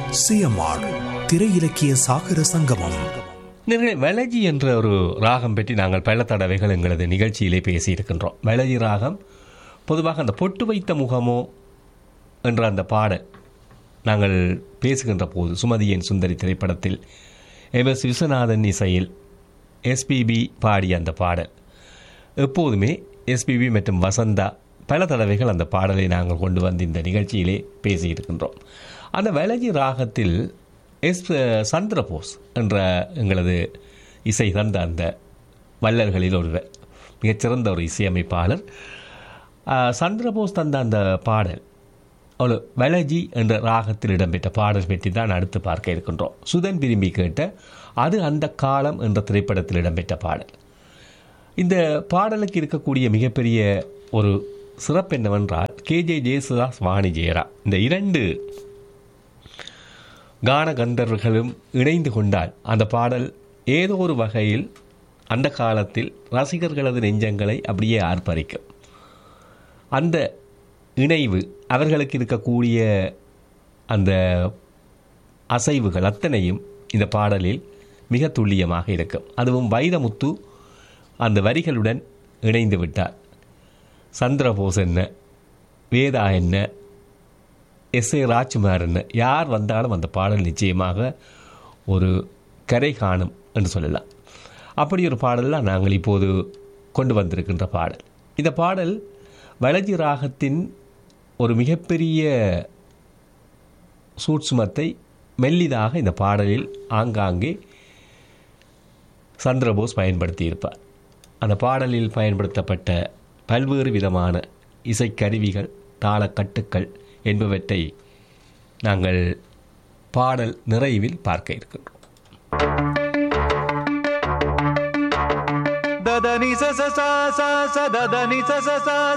CMR திரை இலக்கிய சாகர சங்கமம் நேர்களே வெலஜி என்ற ஒரு ராகம் பற்றி நாங்கள் பல தடவைகள் எங்களது நிகழ்ச்சியிலே பேசியிருக்கின்றோம் வெலஜி ராகம் பொதுவாக அந்த பொட்டு வைத்த முகமோ என்ற அந்த பாடல் நாங்கள் பேசுகின்ற போது சுமதியின் சுந்தரி திரைப்படத்தில் எம் எஸ் விஸ்வநாதன் இசையில் எஸ்பிபி பாடிய அந்த பாடல் எப்போதுமே எஸ்பிபி மற்றும் வசந்தா பல தடவைகள் அந்த பாடலை நாங்கள் கொண்டு வந்து இந்த நிகழ்ச்சியிலே பேசியிருக்கின்றோம் அந்த வெலஜி ராகத்தில் எஸ் சந்திரபோஸ் என்ற எங்களது இசை தந்த அந்த வள்ளல்களில் ஒருவர் மிகச்சிறந்த ஒரு இசையமைப்பாளர் ஆஹ், சந்திரபோஸ் தந்த அந்த பாடல் ஒரு வெலஜி என்ற ராகத்தில் இடம்பெற்ற பாடல் பற்றி தான் அடுத்து பார்க்க இருக்கின்றோம் சுதன் விரும்பி கேட்ட அது அந்த காலம் என்ற திரைப்படத்தில் இடம்பெற்ற பாடல் இந்த பாடலுக்கு இருக்கக்கூடிய மிகப்பெரிய ஒரு சிறப்பு என்னவென்றால் கேஜே ஜேசுதாஸ் வாணி ஜெயரா இந்த இரண்டு கான கந்தர்வர்களும் இணைந்து கொண்டால் அந்த பாடல் ஏதோ ஒரு வகையில் அந்த காலத்தில் ரசிகர்களது நெஞ்சங்களை அப்படியே ஆர்ப்பரிக்கும் அந்த இணைவு அவர்களுக்கு இருக்கக்கூடிய அந்த அசைவுகள் அத்தனையும் இந்த பாடலில் மிக துல்லியமாக இருக்கும் அதுவும் வைரமுத்து அந்த வரிகளுடன் இணைந்து விட்டார் சந்திரபோஸ் என்ன வேதா என்ன எஸ் ஏ ராஜ்குமார் என்ன யார் வந்தாலும் அந்த பாடல் நிச்சயமாக ஒரு கரை காணும் என்று சொல்லலாம் அப்படி ஒரு பாடலாம் நாங்கள் இப்போது கொண்டு வந்திருக்கின்ற பாடல் இந்த பாடல் வலஜி ராகத்தின் ஒரு மிகப்பெரிய சூட்சுமத்தை மெல்லிதாக இந்த பாடலில் ஆங்காங்கே சந்திரபோஸ் பயன்படுத்தியிருப்பார் அந்த பாடலில் பயன்படுத்தப்பட்ட பல்வேறு விதமான இசைக்கருவிகள் தாளக்கட்டுக்கள் என்பவற்றை நாங்கள் பாடல் நிறைவில் பார்க்க இருக்கின்றோம் దదని స స స స స దదని స స స